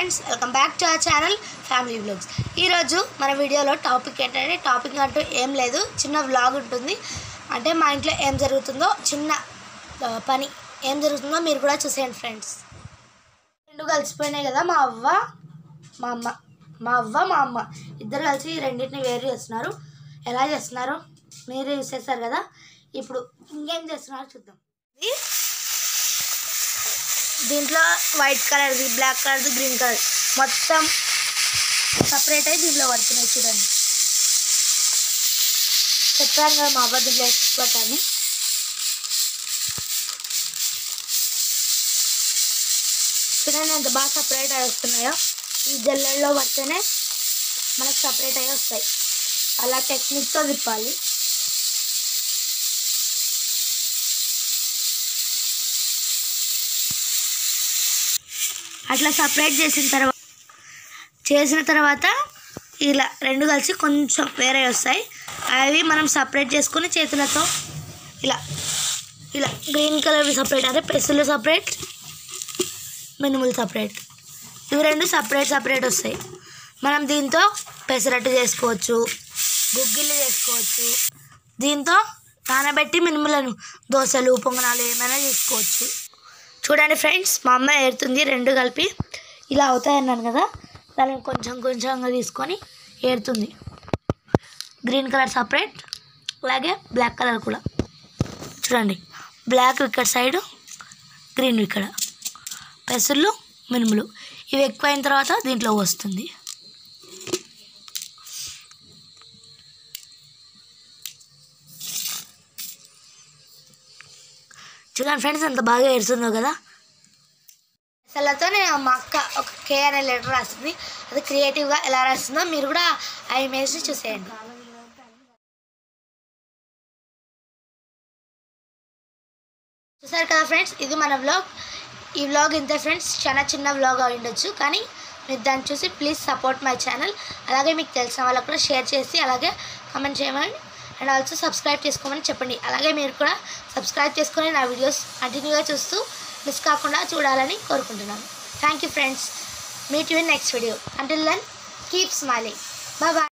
friends welcome back to our channel family vlogs ఈరోజు మన వీడియోలో టాపిక్ ఏంటంటే టాపిక్ అంటూ ఏం లేదు చిన్న వ్లాగ్ ఉంటుంది అంటే మా ఇంట్లో ఏం జరుగుతుందో చిన్న ఆ, పని ఏం జరుగుతుందో మీరు కూడా చూసేయండి ఫ్రెండ్స్ రెండు కలిసిపోయినాయి కదా మా అవ్వ మా అమ్మ మా అవ్వ మా అమ్మ ఇద్దరు కలిసి ఈ రెండింటిని వేరు చేస్తున్నారు ఎలా చేస్తున్నారు మీరే యూస్ చేస్తారు కదా ఇప్పుడు ఇంకేం చేస్తున్నారు చూద్దాం ఇది దీంట్లో వైట్ కలర్ది బ్లాక్ కలర్ది గ్రీన్ కలర్ మొత్తం సపరేట్ అయ్యి దీంట్లో పడుతున్నాయి చూడండి చెప్పాను కదా మా అబ్బాయి దీంట్లో ఎక్స్పర్ట్ అని చూడండి ఎంత బాగా సపరేట్ అయ్యి వస్తున్నాయో ఈ జల్లెల్లో పడితేనే మనకు సపరేట్ అయ్యి వస్తాయి అలా టెక్నిక్తో తిప్పాలి అట్లా సపరేట్ చేసిన తర్వాత చేసిన తర్వాత ఇలా రెండు కలిసి కొంచెం వేరే వస్తాయి అవి మనం సపరేట్ చేసుకొని చేతులతో ఇలా ఇలా గ్రీన్ కలర్ సపరేట్ అంటే పెసులు సపరేట్ మినుములు సపరేట్ ఇవి రెండు సపరేట్ సపరేట్ వస్తాయి మనం దీంతో పెసరట్టు చేసుకోవచ్చు గుగ్గిళ్ళు చేసుకోవచ్చు దీంతో నానబెట్టి మినుములను దోశలు పొంగనాలు ఏమైనా చేసుకోవచ్చు చూడండి ఫ్రెండ్స్ మా అమ్మ ఏరుతుంది రెండు కలిపి ఇలా అవుతాయి అన్నాను కదా దాన్ని కొంచెం కొంచెంగా తీసుకొని ఏరుతుంది గ్రీన్ కలర్ సపరేట్ అలాగే బ్లాక్ కలర్ కూడా చూడండి బ్లాక్ ఇక్కడ సైడు గ్రీన్ ఇక్కడ పెసర్లు మినుములు ఇవి ఎక్కువైన తర్వాత దీంట్లో వస్తుంది చూడండి ఫ్రెండ్స్ ఎంత బాగా ఏడుస్తుందో కదా అసలుతో నేను మా అక్క ఒక కే అనే లెటర్ రాస్తుంది అది క్రియేటివ్గా ఎలా రాస్తుందో మీరు కూడా ఆ ఇమేజ్ని చూసేయండి చూసారు కదా ఫ్రెండ్స్ ఇది మన వ్లాగ్ ఈ వ్లాగ్ ఇంతే ఫ్రెండ్స్ చాలా చిన్న వ్లాగ్ అయి ఉండొచ్చు కానీ మీరు దాన్ని చూసి ప్లీజ్ సపోర్ట్ మై ఛానల్ అలాగే మీకు తెలిసిన వాళ్ళకు కూడా షేర్ చేసి అలాగే కామెంట్ చేయమని అండ్ ఆల్సో సబ్స్క్రైబ్ చేసుకోమని చెప్పండి అలాగే మీరు కూడా సబ్స్క్రైబ్ చేసుకొని నా వీడియోస్ కంటిన్యూగా చూస్తూ మిస్ కాకుండా చూడాలని కోరుకుంటున్నాను thank you friends meet you in next video until then keep smiling bye bye